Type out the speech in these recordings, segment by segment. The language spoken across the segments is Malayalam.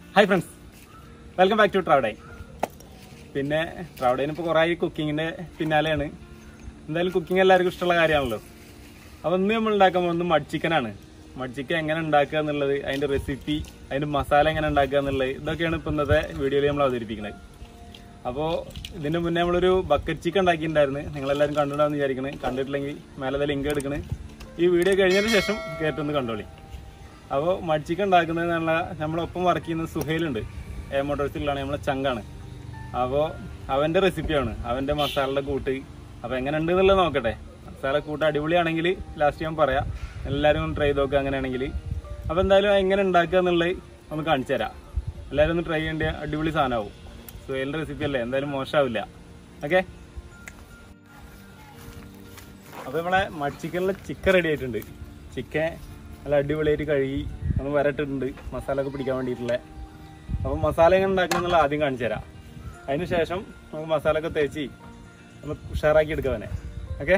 Hi friends welcome back to ട്രാവഡൈൻ പിന്നെ ട്രാവഡൈൻ ഇപ്പോൾ കുറേ കുക്കിങ്ങിൻ്റെ പിന്നാലെയാണ് എന്തായാലും കുക്കിംഗ് എല്ലാവർക്കും ഇഷ്ടമുള്ള കാര്യമാണല്ലോ അപ്പോൾ ഇന്ന് നമ്മൾ ഉണ്ടാക്കാൻ പോകുന്നത് മഡ് ചിക്കനാണ് മഡ് ചിക്കൻ എങ്ങനെ ഉണ്ടാക്കുക എന്നുള്ളത് അതിൻ്റെ റെസിപ്പി അതിൻ്റെ മസാല എങ്ങനെ ഉണ്ടാക്കുക എന്നുള്ളത് ഇതൊക്കെയാണ് ഇപ്പോൾ ഇന്നത്തെ വീഡിയോയിൽ നമ്മൾ അവതരിപ്പിക്കുന്നത് അപ്പോൾ ഇതിൻ്റെ മുന്നേ നമ്മളൊരു ബക്കറ്റ് ചിക്കൻ ഉണ്ടാക്കിയിട്ടുണ്ടായിരുന്നു നിങ്ങളെല്ലാവരും കണ്ടിട്ടുണ്ടാവും വിചാരിക്കണേ കണ്ടിട്ടില്ലെങ്കിൽ മേലത്തെ ലിങ്ക് എടുക്കണേ ഈ വീഡിയോ കഴിഞ്ഞതിന് ശേഷം കയറ്റൊന്ന് കണ്ടോളി അപ്പോൾ മഡ് ചിക്കൻ ഉണ്ടാക്കുന്നത് നല്ല നമ്മളൊപ്പം വർക്ക് ചെയ്യുന്ന സുഹൈലുണ്ട് എ മോട്ടോഴ്സിലാണ് നമ്മളെ ചങ്കാണ് അപ്പോൾ അവൻ്റെ റെസിപ്പിയാണ് അവൻ്റെ മസാലയുടെ കൂട്ട് അപ്പോൾ എങ്ങനെ ഉണ്ട് എന്നുള്ളത് നോക്കട്ടെ മസാല കൂട്ട് അടിപൊളിയാണെങ്കിൽ ലാസ്റ്റ് ഞാൻ പറയാം എല്ലാവരും ഒന്ന് ട്രൈ ചെയ്ത് നോക്കുക അങ്ങനെയാണെങ്കിൽ അപ്പോൾ എന്തായാലും എങ്ങനെ ഉണ്ടാക്കുക എന്നുള്ളത് ഒന്ന് കാണിച്ചു തരാം എല്ലാവരും ഒന്ന് ട്രൈ ചെയ്യേണ്ട അടിപൊളി സാധനമാവും സുഹൈലിൻ്റെ റെസിപ്പി അല്ലേ എന്തായാലും മോശമാവില്ല ഓക്കെ അപ്പോൾ നമ്മളെ മഡ് ചിക്കനിലെ ചിക്കൻ റെഡി ആയിട്ടുണ്ട് ചിക്കൻ നല്ല അടിപൊളിയായിട്ട് കഴുകി ഒന്ന് വരട്ടിട്ടുണ്ട് മസാല ഒക്കെ പിടിക്കാൻ വേണ്ടിയിട്ടുള്ള അപ്പോൾ മസാല എങ്ങനെ ഉണ്ടാക്കണം എന്നുള്ള ആദ്യം കാണിച്ചു തരാം അതിന് ശേഷം നമുക്ക് മസാല ഒക്കെ തേച്ച് ഒന്ന് ഉഷാറാക്കി എടുക്കാവനെ ഓക്കെ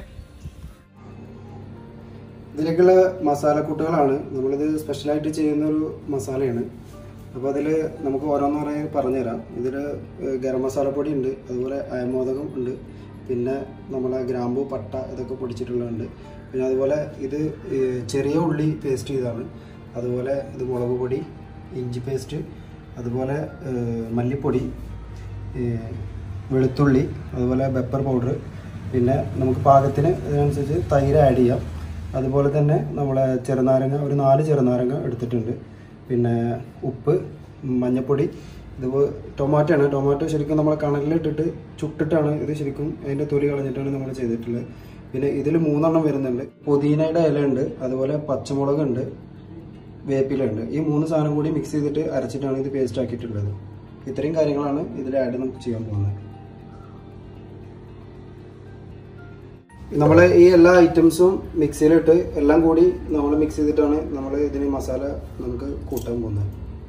ഇതിലേക്കുള്ള മസാലക്കൂട്ടുകളാണ് നമ്മളിത് സ്പെഷ്യലായിട്ട് ചെയ്യുന്ന ഒരു മസാലയാണ് അപ്പോൾ അതിൽ നമുക്ക് ഓരോന്നോരായി പറഞ്ഞുതരാം ഇതിൽ ഗരം മസാലപ്പൊടി ഉണ്ട് അതുപോലെ അയമോദകം ഉണ്ട് പിന്നെ നമ്മളെ ഗ്രാമ്പു പട്ട ഇതൊക്കെ പൊടിച്ചിട്ടുള്ളതുണ്ട് പിന്നെ അതുപോലെ ഇത് ഏഹ്, ചെറിയ ഉള്ളി പേസ്റ്റ് ചെയ്താണ് അതുപോലെ ഇത് മുളക് പൊടി ഇഞ്ചി പേസ്റ്റ് അതുപോലെ ഏഹ്, മല്ലിപ്പൊടി ഏഹ്, വെളുത്തുള്ളി അതുപോലെ പെപ്പർ പൗഡർ പിന്നെ നമുക്ക് പാകത്തിന് ഇതിനനുസരിച്ച് തൈര് ആഡ് ചെയ്യാം അതുപോലെ തന്നെ നമ്മളെ ചെറുനാരങ്ങ ഒരു നാല് ചെറുനാരങ്ങ എടുത്തിട്ടുണ്ട് പിന്നെ ഉപ്പ് മഞ്ഞൾപ്പൊടി ഇത് ടൊമാറ്റോ ആണ് ടൊമാറ്റോ ശരിക്കും നമ്മൾ കണലിലിട്ടിട്ട് ചുട്ടിട്ടാണ് ഇത് ശരിക്കും അതിൻ്റെ തൊലി കളഞ്ഞിട്ടാണ് നമ്മൾ ചെയ്തിട്ടുള്ളത് പിന്നെ ഇതിൽ മൂന്നെണ്ണം വരുന്നുണ്ട് പുതിനയുടെ ഇല ഉണ്ട് അതുപോലെ പച്ചമുളക് ഉണ്ട് വേപ്പില ഉണ്ട് ഈ മൂന്ന് സാധനം കൂടി മിക്സ് ചെയ്തിട്ട് അരച്ചിട്ടാണ് ഇത് പേസ്റ്റ് ആക്കിയിട്ടുള്ളത് ഇത്രയും കാര്യങ്ങളാണ് ഇതിൽ ആഡ് നമുക്ക് ചെയ്യാൻ പോകുന്നത് നമ്മൾ ഈ എല്ലാ ഐറ്റംസും മിക്സിയിലിട്ട് എല്ലാം കൂടി നമ്മൾ മിക്സ് ചെയ്തിട്ടാണ് നമ്മൾ ഇതിന് മസാല നമുക്ക് കൂട്ടാൻ പോകുന്നത്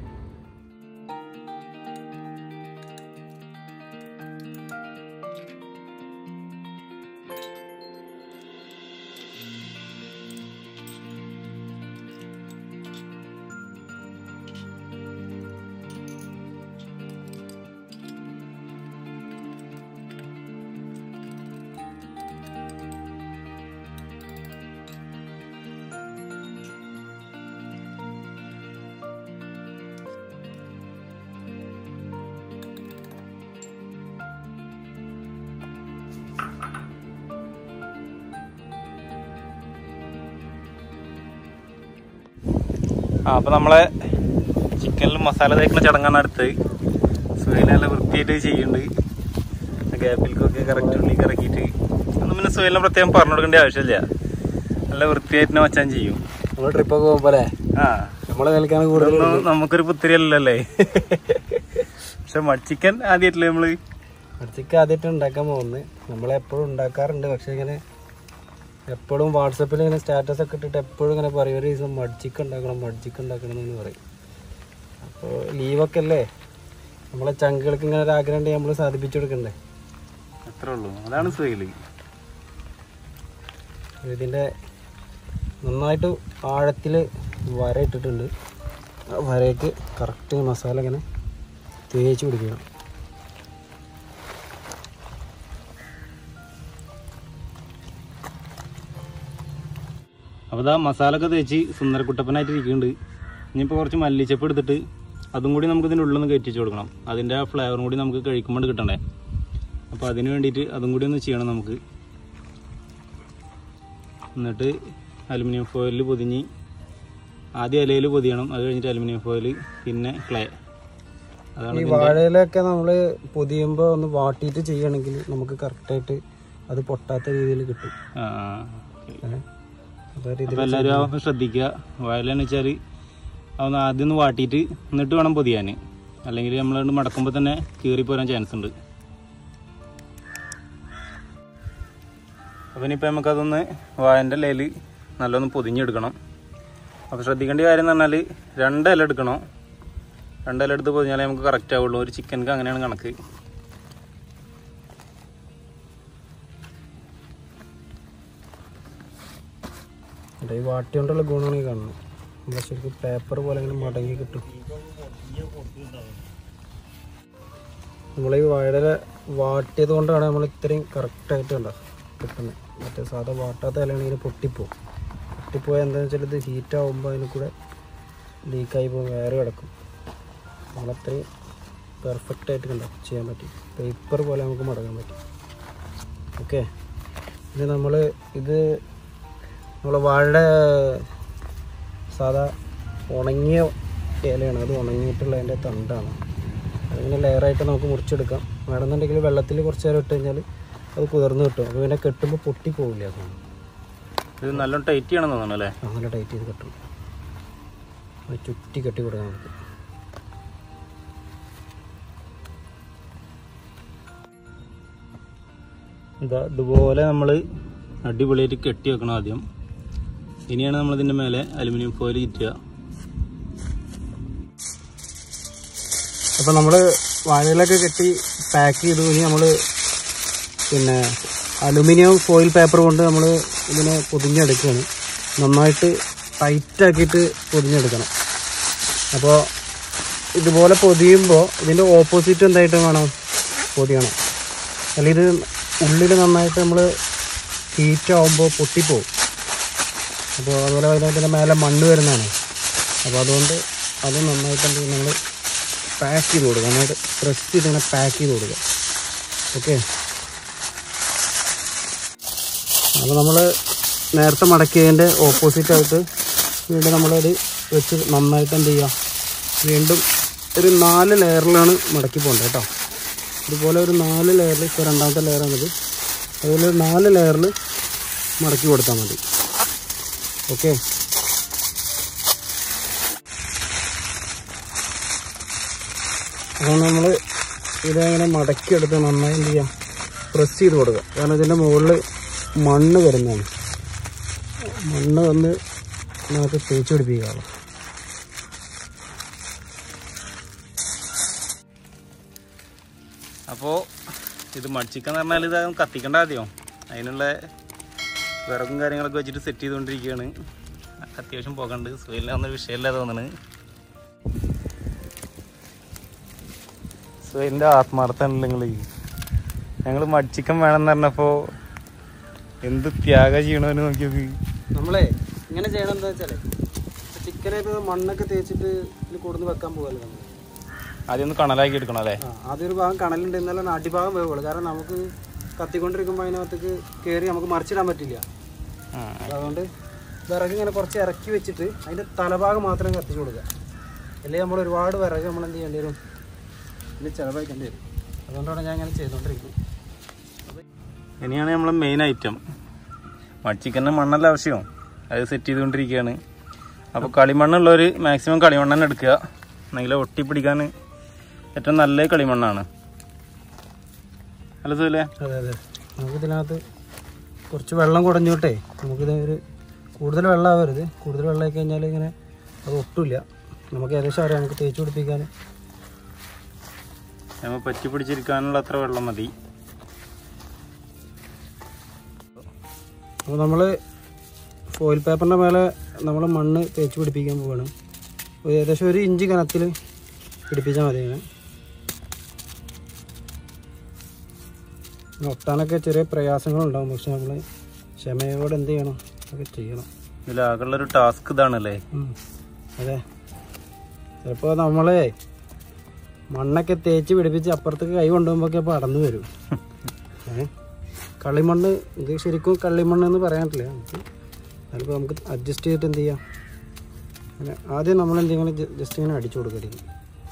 ആ അപ്പോൾ നമ്മളെ ചിക്കനിൽ മസാല തേക്കുന്ന ചടങ്ങാണ് അടുത്ത് സുഹൈൽ നല്ല വൃത്തിയായിട്ട് ചെയ്യുന്നുണ്ട് ഗ്യാപ്പിൽക്കൊക്കെ കറക്റ്റ് ഉള്ളിൽ ഇറക്കിയിട്ട് ഒന്നും പിന്നെ സുഹൈലിനെ പ്രത്യേകം പറഞ്ഞു കൊടുക്കേണ്ട ആവശ്യമില്ല നല്ല വൃത്തിയായിട്ട് തന്നെ വച്ചാൻ ചെയ്യും നമ്മൾ ട്രിപ്പൊക്കെ പോകുമ്പോൾ ആ നമ്മളെ കളിക്കാണ് ഇതൊന്നും നമുക്കൊരു പുത്തിരിയല്ലല്ലേ പക്ഷെ മഡ് ചിക്കൻ ആദ്യമായിട്ടില്ലേ നമ്മള് അടുത്തേക്ക് ആദ്യമായിട്ട് ഉണ്ടാക്കാൻ പോകുന്നത് നമ്മളെപ്പോഴും ഉണ്ടാക്കാറുണ്ട് പക്ഷെ ഇങ്ങനെ എപ്പോഴും വാട്സപ്പിൽ ഇങ്ങനെ സ്റ്റാറ്റസ് ഒക്കെ ഇട്ടിട്ട് എപ്പോഴും ഇങ്ങനെ പറയും ഒരു ദിവസം മഡ്ജിക്ക് ഉണ്ടാക്കണം മഡ്ജിക്ക് ഉണ്ടാക്കണം എന്ന് പറയും അപ്പോൾ ലീവൊക്കെ അല്ലേ നമ്മളെ ചങ്കുകൾക്ക് ഇങ്ങനെ ഒരു ആഗ്രഹം ഉണ്ടെങ്കിൽ നമ്മൾ സാധിപ്പിച്ചു കൊടുക്കണ്ടേ അത്രേ ഉള്ളൂ അതാണ് സുഹൈല് ഇതിൻ്റെ നന്നായിട്ട് ആഴത്തിൽ വര ഇട്ടിട്ടുണ്ട് ആ വരയ്ക്ക് കറക്റ്റ് മസാല ഇങ്ങനെ തേച്ച് പിടിക്കണം അപ്പോൾ ഇതാ മസാല ഒക്കെ തേച്ച് സുന്ദരക്കുട്ടപ്പനായിട്ട് ഇരിക്കുന്നുണ്ട് ഇനിയിപ്പോൾ കുറച്ച് മല്ലിച്ചപ്പ് എടുത്തിട്ട് അതും കൂടി നമുക്ക് ഇതിൻ്റെ ഉള്ളിൽ നിന്ന് കയറ്റിച്ച് കൊടുക്കണം അതിൻ്റെ ആ ഫ്ലേവറും കൂടി നമുക്ക് കഴിക്കുമ്പോൾ കിട്ടണ്ടേ അപ്പോൾ അതിന് വേണ്ടിയിട്ട് അതും കൂടി ഒന്ന് ചെയ്യണം നമുക്ക് എന്നിട്ട് അലുമിനിയം ഫോയിലിൽ പൊതിഞ്ഞ് ആദ്യം ഇലയിൽ പൊതിയണം അത് കഴിഞ്ഞിട്ട് അലുമിനിയം ഫോയിൽ പിന്നെ ക്ലേ അതാണ് ഈ ഇതിൻ്റെ വാഴയിലൊക്കെ നമ്മൾ പൊതിയുമ്പോൾ ഒന്ന് വാട്ടിയിട്ട് ചെയ്യുകയാണെങ്കിൽ നമുക്ക് കറക്റ്റായിട്ട് അത് പൊട്ടാത്ത രീതിയിൽ കിട്ടും ആ, ആ, ഓക്കേ. ഏ? അപ്പൊ ഒരു അപ്പോൾ എല്ലാവരും ആ ശ്രദ്ധിക്കുക വയലെന്ന് വെച്ചാൽ അതൊന്ന് ആദ്യം ഒന്ന് വാട്ടിയിട്ട് എന്നിട്ട് വേണം പൊതിയാൻ അല്ലെങ്കിൽ നമ്മൾ മടക്കുമ്പോൾ തന്നെ കീറിപ്പോരാൻ ചാൻസ് ഉണ്ട് അപ്പോൾ ഇനിയിപ്പോൾ നമുക്കതൊന്ന് വാഴൻ്റെ ഇലയിൽ നല്ലൊന്ന് പൊതിഞ്ഞെടുക്കണം അപ്പോൾ ശ്രദ്ധിക്കേണ്ട കാര്യം എന്ന് പറഞ്ഞാൽ രണ്ട് ഇല എടുക്കണം രണ്ട് ഇല എടുത്ത് പൊതിഞ്ഞാലേ നമുക്ക് കറക്റ്റ് ആവുള്ളൂ ഒരു ചിക്കൻക്ക് അങ്ങനെയാണ് കണക്ക് ഈ വാട്ടി കൊണ്ടുള്ള ഗുണമാണ് ഈ കാണുന്നത് നമ്മളെ ശരിക്കും പേപ്പർ പോലെ ഇങ്ങനെ മടങ്ങി കിട്ടും നമ്മളീ വാഴയില വാട്ടിയത് കൊണ്ടാണ് നമ്മൾ ഇത്രയും കറക്റ്റായിട്ട് കണ്ടോ കിട്ടുന്നത് മറ്റേ സാധാ വാട്ടാത്ത ഇലയാണെങ്കിൽ ഇതിന് പൊട്ടിപ്പോവും പൊട്ടിപ്പോയാൽ എന്താണെന്ന് വെച്ചാൽ ഇത് ഹീറ്റ് ആകുമ്പോൾ അതിന് കൂടെ ലീക്കായി പോകും വേറെ കിടക്കും നമ്മളത്രയും പെർഫെക്റ്റ് ആയിട്ട് കണ്ടോ ചെയ്യാൻ പറ്റി പേപ്പർ പോലെ നമുക്ക് മടങ്ങാൻ പറ്റും ഓക്കെ ഇത് നമ്മൾ ഇത് നമ്മൾ വാഴയുടെ സാധാ ഉണങ്ങിയ ഇലയാണ് അത് ഉണങ്ങിയിട്ടുള്ള അതിൻ്റെ തണ്ടാണ് അതിങ്ങനെ ലെയറായിട്ട് നമുക്ക് മുറിച്ചെടുക്കാം വേണമെന്നുണ്ടെങ്കിൽ വെള്ളത്തിൽ കുറച്ച് നേരം ഇട്ട് കഴിഞ്ഞാൽ അത് കുതിർന്ന് കിട്ടും അപ്പോൾ പിന്നെ കെട്ടുമ്പോൾ പൊട്ടി പോവില്ല അതാണ് ഇത് നല്ലോണം ടൈറ്റ് ചെയ്യണമെന്ന് തോന്നുന്നു അല്ലേ അങ്ങനെ ടൈറ്റ് ചെയ്ത് കെട്ടും അത് ചുറ്റി കെട്ടി കൊടുക്കാം നമുക്ക് ഇതാ ഇതുപോലെ നമ്മൾ അടിപൊളിയായിട്ട് കെട്ടി വെക്കണം ആദ്യം ഇനിയാണ് നമ്മൾ ഇതിൻ്റെ മേലെ അലുമിനിയം ഫോയിൽ ചുറ്റുക അപ്പോൾ നമ്മൾ വാഴയിലൊക്കെ കെട്ടി പാക്ക് ചെയ്തു ഇനി നമ്മൾ പിന്നെ അലുമിനിയം ഫോയിൽ പേപ്പർ കൊണ്ട് നമ്മൾ ഇതിനെ പൊതിഞ്ഞെടുക്കുകയാണ് നന്നായിട്ട് ടൈറ്റാക്കിയിട്ട് പൊതിഞ്ഞെടുക്കണം അപ്പോൾ ഇതുപോലെ പൊതിയുമ്പോൾ ഇതിൻ്റെ ഓപ്പോസിറ്റ് എന്തായിട്ട് വേണം പൊതിയണം അല്ലെങ്കിൽ ഇത് ഉള്ളിൽ നന്നായിട്ട് നമ്മൾ ഹീറ്റ് ആകുമ്പോൾ പൊട്ടിപ്പോവും അപ്പോൾ അതുപോലെ അതിനകത്തിൻ്റെ മേലെ മണ്ണ് വരുന്നതാണ് അപ്പോൾ അതുകൊണ്ട് അത് നന്നായിട്ട് എന്ത് ചെയ്യും നമ്മൾ പാക്ക് ചെയ്ത് കൊടുക്കുക നന്നായിട്ട് പ്രസ് ചെയ്ത് ഇങ്ങനെ പാക്ക് ചെയ്ത് കൊടുക്കുക ഓക്കെ അപ്പോൾ നമ്മൾ നേരത്തെ മടക്കിയതിൻ്റെ ഓപ്പോസിറ്റ് ആയിട്ട് വീണ്ടും നമ്മളത് വെച്ച് നന്നായിട്ട് എന്ത് ചെയ്യുക വീണ്ടും ഒരു നാല് ലെയറിലാണ് മടക്കി പോകേണ്ടത് കേട്ടോ ഇതുപോലെ ഒരു നാല് ലെയറിൽ ഇപ്പോൾ രണ്ടാമത്തെ ലെയറാണിത് അതുപോലെ ഒരു നാല് ലെയറിൽ മടക്കി കൊടുത്താൽ മതി ഓക്കെ അപ്പോൾ നമ്മൾ ഇതങ്ങനെ മടക്കിയെടുത്ത് നന്നായി എന്ത് ചെയ്യാം പ്രസ് ചെയ്ത് കൊടുക്കുക കാരണം ഇതിൻ്റെ മുകളിൽ മണ്ണ് വരുന്നതാണ് മണ്ണ് വന്ന് ഇതിനകത്ത് തേച്ച് പിടിപ്പിക്കുകയാണ് അപ്പോൾ ഇത് മടിച്ചിക്കാന്ന് പറഞ്ഞാൽ ഇത് കത്തിക്കേണ്ട ആദ്യം അതിനുള്ള വിറകും കാര്യങ്ങളൊക്കെ വെച്ചിട്ട് സെറ്റ് ചെയ്തുകൊണ്ടിരിക്കുകയാണ് അത്യാവശ്യം പോകണ്ട് സുഹൈലിനൊന്നും വിഷയമല്ല തോന്നുന്നത് സുഹൈലിൻ്റെ ആത്മാർത്ഥമാണല്ലോ നിങ്ങൾ ഞങ്ങൾ മടിച്ചിക്കൻ വേണമെന്ന് പറഞ്ഞപ്പോൾ എന്ത് ത്യാഗം ചെയ്യണമെന്ന് നോക്കി നോക്കി നമ്മളെ ഇങ്ങനെ ചെയ്യണം എന്താ വെച്ചാലേ ചിക്കനെ ഇപ്പോൾ മണ്ണൊക്കെ തേച്ചിട്ട് ഇതിൽ കൊടുന്ന് വെക്കാൻ പോകുമല്ലോ നമ്മൾ ആദ്യം ഒന്ന് കണലാക്കി എടുക്കണം അല്ലേ ആ ആദ്യം ഒരു ഭാഗം കണലുണ്ട് എന്നാലും അടിഭാഗം വേവുള്ളൂ കാരണം നമുക്ക് കത്തിക്കൊണ്ടിരിക്കുമ്പോൾ അതിനകത്തേക്ക് കയറി നമുക്ക് മറിച്ചിടാൻ പറ്റില്ല ആ അതുകൊണ്ട് വിറക് ഇങ്ങനെ കുറച്ച് ഇറക്കി വെച്ചിട്ട് അതിൻ്റെ തലഭാഗം മാത്രം കത്തിച്ച് കൊടുക്കുക അല്ലെങ്കിൽ നമ്മൾ ഒരുപാട് വിറക് നമ്മൾ എന്ത് ചെയ്യേണ്ടി വരും ഇതിന് ചിലവഴിക്കേണ്ടി വരും അതുകൊണ്ടാണ് ഞാൻ ഇങ്ങനെ ചെയ്തുകൊണ്ടിരിക്കുന്നത് ഇനിയാണ് നമ്മളെ മെയിൻ ഐറ്റം മടിച്ചിക്കന്നെ മണ്ണല്ല ആവശ്യം അത് സെറ്റ് ചെയ്തുകൊണ്ടിരിക്കുകയാണ് അപ്പോൾ കളിമണ്ണുള്ളവർ മാക്സിമം കളിമണ്ണ് തന്നെ എടുക്കുക എന്നെങ്കിൽ ഒട്ടിപ്പിടിക്കാൻ ഏറ്റവും നല്ല കളിമണ്ണാണ് അല്ല സുല്ലേ അതെ അതെ നമുക്കിതിനകത്ത് കുറച്ച് വെള്ളം കുടഞ്ഞോട്ടെ നമുക്കിത് ഒരു കൂടുതൽ വെള്ളം ആവരുത് കൂടുതൽ വെള്ളമായി കഴിഞ്ഞാൽ ഇങ്ങനെ അത് ഒട്ടില്ല നമുക്ക് ഏകദേശം അറിയാം നമുക്ക് തേച്ച് പിടിപ്പിക്കാൻ നമ്മൾ പറ്റി പിടിച്ചിരിക്കാനുള്ള അത്ര വെള്ളം മതി അപ്പോൾ നമ്മൾ ഫോയിൽ പേപ്പറിൻ്റെ മേലെ നമ്മൾ മണ്ണ് തേച്ച് പിടിപ്പിക്കാൻ പോവുകയാണ് ഒരു ഏകദേശം ഒരു ഇഞ്ച് കനത്തിൽ പിടിപ്പിച്ചാൽ മതി ഇങ്ങനെ ഇങ്ങനെ ഒട്ടാനൊക്കെ ചെറിയ പ്രയാസങ്ങളുണ്ടാവും പക്ഷെ നമ്മൾ ക്ഷമയോടെ എന്ത് ചെയ്യണം അതൊക്കെ ചെയ്യണം ഇതിലാകെയുള്ളൊരു ടാസ്ക് ഇതാണല്ലേ ഉം. അതെ ചിലപ്പോൾ നമ്മളെ മണ്ണൊക്കെ തേച്ച് പിടിപ്പിച്ച് അപ്പുറത്തേക്ക് കൈ കൊണ്ടുപോകുമ്പോൾ അപ്പോൾ അടന്നു വരും ഏ കളിമണ്ണ് ഇത് ശരിക്കും കളിമണ്ണ് എന്ന് പറയാൻ പറ്റില്ല നമുക്ക് അതിപ്പോൾ നമുക്ക് അഡ്ജസ്റ്റ് ചെയ്തിട്ട് എന്ത് ചെയ്യാം അങ്ങനെ ആദ്യം നമ്മൾ എന്തെങ്കിലും ജസ്റ്റ് ഇങ്ങനെ അടിച്ചു കൊടുക്കരുത്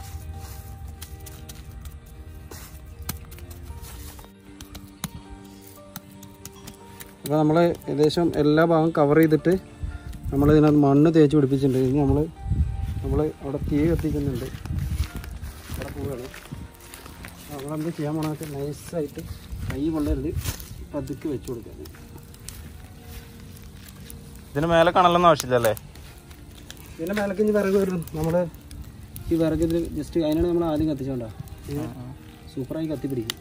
അപ്പോൾ നമ്മൾ ഏകദേശം എല്ലാ ഭാഗവും കവർ ചെയ്തിട്ട് നമ്മൾ ഇതിനകത്ത് മണ്ണ് തേച്ച് പിടിപ്പിച്ചിട്ടുണ്ട് ഇനി നമ്മൾ നമ്മൾ അവിടെ തീ കത്തിക്കുന്നുണ്ട് അവിടെ പോവുകയാണ് നമ്മളെന്ത് ചെയ്യാൻ പോകണമെന്ന് വെച്ചാൽ നൈസായിട്ട് കൈ കൊള്ളരുത് പതുക്കെ വെച്ച് കൊടുക്കുക ഇതിന് മേലെ കണലൊന്നും ആവശ്യമില്ലല്ലേ ഇതിൻ്റെ മേലേക്ക് ഇനി വിറക് വരും നമ്മൾ ഈ വിറക് ഇതിൽ ജസ്റ്റ് അതിനാണ് നമ്മൾ ആദ്യം കത്തിച്ചോണ്ടാ സൂപ്പറായി കത്തിപ്പിടിക്കും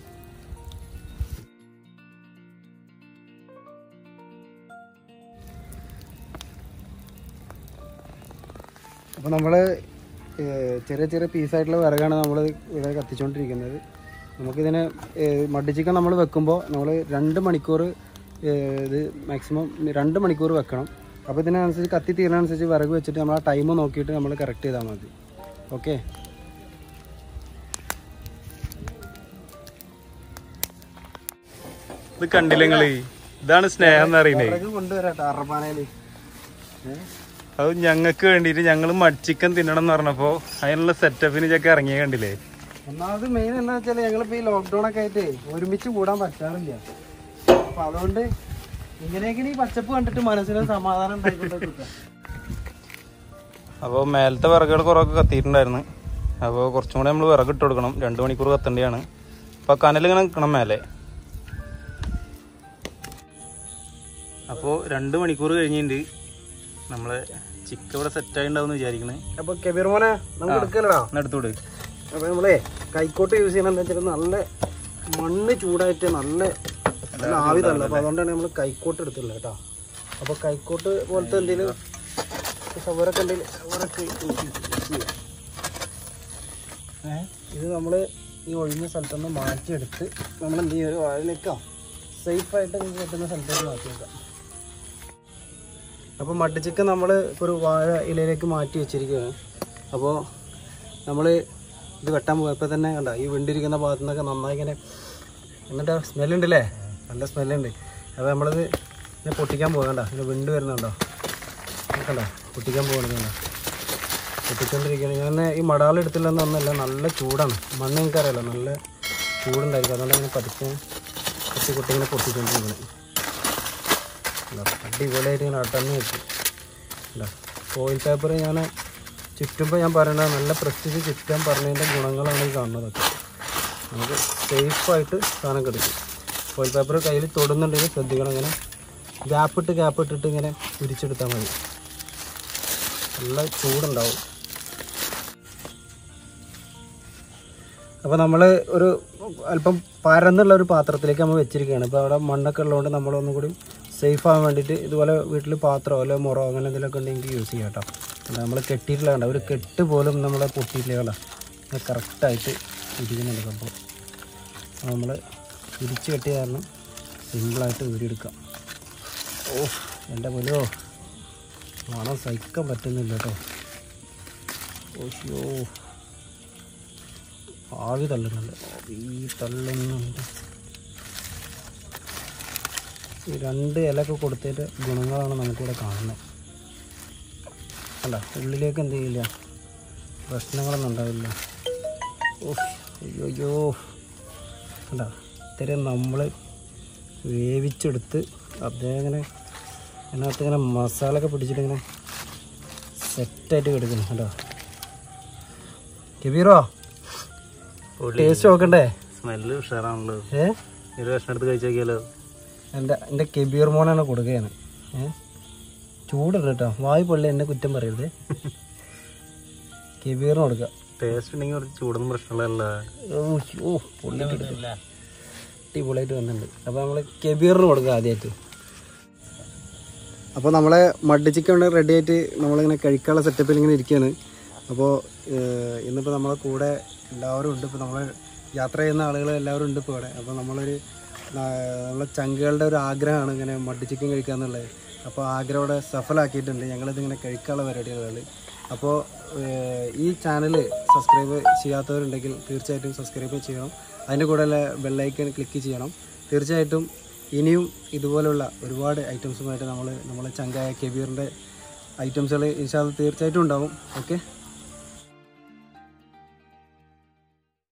അപ്പോൾ നമ്മൾ ചെറിയ ചെറിയ പീസായിട്ടുള്ള വിറകാണ് നമ്മൾ ഇവിടെ കത്തിച്ചുകൊണ്ടിരിക്കുന്നത് നമുക്കിതിനെ ഏഹ്, മഡ് ചിക്കൻ നമ്മൾ വെക്കുമ്പോൾ നമ്മൾ രണ്ട് മണിക്കൂർ ഏഹ്, ഇത് മാക്സിമം രണ്ട് മണിക്കൂർ വെക്കണം അപ്പോൾ ഇതിനനുസരിച്ച് കത്തി തീരുന്നതനുസരിച്ച് വിറക് വെച്ചിട്ട് നമ്മൾ ആ ടൈം നോക്കിയിട്ട് നമ്മൾ കറക്റ്റ് ചെയ്താൽ മതി ഓക്കെ ഇത് കണ്ടില്ല നിങ്ങള് ഇതാണ് സ്നേഹം എന്ന് പറയുന്നത് വിറക് കൊണ്ടുവരാട്ടോ അറപ്പാനയിൽ അത് ഞങ്ങൾക്ക് വേണ്ടിയിട്ട് ഞങ്ങൾ മഡ്ചിക്കൻ തിന്നണം എന്ന് പറഞ്ഞപ്പോ അതിനുള്ള സെറ്റപ്പിന് ചെക്ക് ഇറങ്ങിയ കണ്ടില്ലേ ഒന്നാമത് മെയിൻ എന്താ വെച്ചാൽ ഞങ്ങളിപ്പോൾ ഈ ലോക്ക്ഡൗൺ ഒക്കെ ആയിട്ട് ഒരുമിച്ച് കൂടാൻ പറ്റാറില്ല അപ്പൊ അതുകൊണ്ട് ഇങ്ങനെയൊക്കെ ഈ പച്ചപ്പ് കണ്ടിട്ട് മനസ്സിന് സമാധാനം ഉണ്ടായിക്കൊണ്ടിരിക്കുക അപ്പോൾ മേലത്തെ വിറകുകൾ കുറൊക്കെ കത്തിയിട്ടുണ്ടായിരുന്നു അപ്പോൾ കുറച്ചും കൂടെ നമ്മൾ വിറക് ഇട്ട് കൊടുക്കണം രണ്ട് മണിക്കൂർ കത്തേണ്ടതാണ് അപ്പോൾ കനൽ ഇങ്ങനെ നിൽക്കണം മേലെ അപ്പോൾ രണ്ട് മണിക്കൂർ കഴിഞ്ഞിട്ടുണ്ട് നമ്മളെ ചിക്കൻ ഇവിടെ സെറ്റായി ഉണ്ടാവും വിചാരിക്കണേ അപ്പൊ കബീർ മോനെ നമുക്ക് എടുക്കലടാ ഒന്ന് എടുത്തോട് അപ്പൊ നമ്മളെ കൈക്കോട്ട് യൂസ് ചെയ്യണം എന്താ വെച്ചാൽ നല്ല മണ്ണ് ചൂടായിട്ട് നല്ല നല്ല ആവി തള്ള അപ്പൊ അതുകൊണ്ടാണ് നമ്മൾ കൈക്കോട്ട് എടുത്തുള്ളത് കേട്ടോ അപ്പൊ കൈക്കോട്ട് പോലത്തെ എന്തെങ്കിലും സവറൊക്കെ ഉണ്ടെങ്കിൽ സവറൊക്കെ യൂസ് ചെയ്യാം ഏഹ് ഇത് നമ്മൾ ഈ ഒഴിഞ്ഞ സ്ഥലത്തുനിന്ന് മാറ്റിയെടുത്ത് നമ്മൾ എന്ത് ചെയ്യും ഒരു വാഴയിലേക്കോ സേഫായിട്ട് നിങ്ങൾക്ക് പറ്റുന്ന സ്ഥലത്തേക്ക് മാറ്റി വെക്കാം അപ്പോൾ മഡ് ചിക്കൻ നമ്മൾ ഒരു വാഴ ഇലയിലേക്ക് മാറ്റി വെച്ചിരിക്കുകയാണ് അപ്പോൾ നമ്മൾ ഇത് വെട്ടാൻ പോയപ്പോൾ തന്നെ കണ്ട ഈ വെണ്ടിരിക്കുന്ന ഭാഗത്തു നിന്നൊക്കെ നന്നായി ഇങ്ങനെ എന്നിട്ട് സ്മെല്ലുണ്ടല്ലേ നല്ല സ്മെല്ലുണ്ട് അപ്പോൾ നമ്മളിത് ഇങ്ങനെ പൊട്ടിക്കാൻ പോകണ്ട ഇങ്ങനെ വെണ്ട് വരുന്നുണ്ടോ കണ്ടോ പൊട്ടിക്കാൻ പോകുന്നുണ്ടോ പൊട്ടിക്കൊണ്ടിരിക്കുകയാണ് ഞാൻ ഈ മടാൾ എടുത്തില്ലെന്ന് ഒന്നല്ല നല്ല ചൂടാണ് മണ്ണ് എനിക്കറിയാലോ നല്ല ചൂടുണ്ടായിരിക്കും അതുകൊണ്ട് ഇങ്ങനെ പതുക്കെ കുട്ടി കുട്ടി ഇങ്ങനെ പൊട്ടിക്കൊണ്ടിരിക്കുന്നത് ഇതാ, അടിപൊളിയായിട്ട് ഇങ്ങനെ അടന്ന് വെച്ചു ഇല്ല ഫോയിൽ പേപ്പർ ഞാൻ ചുറ്റുമ്പോൾ ഞാൻ പറയണത് നല്ല പ്രസ്റ്റിച്ച് ചുറ്റാൻ പറഞ്ഞതിൻ്റെ ഗുണങ്ങളാണ് ഈ കാണുന്നതൊക്കെ നമുക്ക് സേഫായിട്ട് സാധനം കിടക്കും ഫോയിൽ പേപ്പർ കയ്യിൽ തൊടുന്നുണ്ടെങ്കിൽ ശ്രദ്ധിക്കണം ഇങ്ങനെ ഗ്യാപ്പ് ഇട്ട് ഗ്യാപ്പ് ഇട്ടിട്ട് ഇങ്ങനെ പിരിച്ചെടുത്താൽ മതി നല്ല ചൂടുണ്ടാവും അപ്പോൾ നമ്മൾ ഒരു അല്പം പരന്നുള്ള ഒരു പാത്രത്തിലേക്ക് നമ്മൾ വെച്ചിരിക്കുകയാണ് ഇപ്പോൾ അവിടെ മണ്ണൊക്കെ ഉള്ളതുകൊണ്ട് നമ്മളൊന്നും കൂടി സേഫ് ആവാൻ വേണ്ടിയിട്ട് ഇതുപോലെ വീട്ടിൽ പാത്രമോ അല്ലെങ്കിൽ മുറോ അങ്ങനെ എന്തെങ്കിലുമൊക്കെ ഉണ്ടെങ്കിൽ യൂസ് ചെയ്യാം കേട്ടോ നമ്മൾ കെട്ടിയിട്ടുള്ള കണ്ട ഒരു കെട്ട് പോലും നമ്മളെ പൊട്ടിയിട്ടില്ല കണ്ട കറക്റ്റായിട്ട് ഇരിക്കുന്നുണ്ട് സംഭവം നമ്മൾ തിരിച്ച് കെട്ടിയ കാരണം സിമ്പിളായിട്ട് ഊരിയെടുക്കാം ഓ എൻ്റെ പോലോ മണം സഹിക്കാൻ പറ്റുന്നില്ല കേട്ടോ ഓയ്യോ ആവി തള്ളുന്നുണ്ട് ആവി തള്ളുന്നുണ്ട് ഈ രണ്ട് ഇലയൊക്കെ കൊടുത്തതിൻ്റെ ഗുണങ്ങളാണ് നമുക്കിവിടെ കാണുന്നത് അല്ല ഉള്ളിലേക്ക് എന്ത് ചെയ്യില്ല പ്രശ്നങ്ങളൊന്നും ഉണ്ടാവില്ല ഓ അയ്യോ അയ്യോ കണ്ട ഇത്തരം നമ്മൾ വേവിച്ചെടുത്ത് അദ്ദേഹം ഇങ്ങനെ അതിനകത്ത് ഇങ്ങനെ മസാല ഒക്കെ പിടിച്ചിട്ട് ഇങ്ങനെ സെറ്റായിട്ട് കിടക്കുന്നു കേട്ടോ കബീറോ ടേസ്റ്റ് നോക്കണ്ടേ സ്മെല്ല് ഉഷാറാണല്ലോ ഏ ഒരു ഭക്ഷണം എടുത്ത് കഴിച്ചു നോക്കിയാലോ എൻ്റെ എൻ്റെ കബീർ മോനാണ് കൊടുക്കുകയാണ് ഏ ചൂടുണ്ട് കേട്ടോ വായു പൊള്ളി എന്നെ കുറ്റം പറയരുത് കബീറിന് കൊടുക്കുക ടേസ്റ്റ് ഉണ്ടെങ്കിൽ കുറച്ച് ചൂടൊന്നും പ്രശ്നമുള്ളതല്ല ഓ ഓ പൊള്ളിയിട്ട് എടുക്കില്ല അടിപൊളിയായിട്ട് വന്നിട്ടുണ്ട് അപ്പോൾ നമ്മൾ കബീറിന് കൊടുക്കുക ആദ്യമായിട്ട് അപ്പോൾ നമ്മളെ മഡ് ചിക്കൻ റെഡി ആയിട്ട് നമ്മളിങ്ങനെ കഴിക്കാനുള്ള സെറ്റപ്പിൽ ഇങ്ങനെ ഇരിക്കുകയാണ് അപ്പോൾ ഇന്നിപ്പോൾ നമ്മളെ കൂടെ എല്ലാവരും ഉണ്ട് ഇപ്പോൾ നമ്മൾ യാത്ര ചെയ്യുന്ന ആളുകൾ എല്ലാവരും ഉണ്ട് ഇപ്പോൾ ഇവിടെ അപ്പോൾ നമ്മളൊരു ആ, നമ്മളെ ചങ്കുകളുടെ ഒരു ആഗ്രഹമാണ് ഇങ്ങനെ മഡ് ചിക്കൻ കഴിക്കുക എന്നുള്ളത് അപ്പോൾ ആഗ്രഹം ഇവിടെ സഫലാക്കിയിട്ടുണ്ട് ഞങ്ങളിതിങ്ങനെ കഴിക്കാനുള്ള പരിപാടികളാണ് അപ്പോൾ ഏഹ്, ഈ ചാനൽ സബ്സ്ക്രൈബ് ചെയ്യാത്തവരുണ്ടെങ്കിൽ തീർച്ചയായിട്ടും സബ്സ്ക്രൈബ് ചെയ്യണം അതിൻ്റെ കൂടെ ബെല്ലൈക്കൺ ക്ലിക്ക് ചെയ്യണം തീർച്ചയായിട്ടും ഇനിയും ഇതുപോലുള്ള ഒരുപാട് ഐറ്റംസുമായിട്ട് നമ്മൾ നമ്മളെ ചങ്കായ കെബീറിൻ്റെ ഐറ്റംസുകൾ ഇൻഷാല് തീർച്ചയായിട്ടും ഉണ്ടാവും ഓക്കെ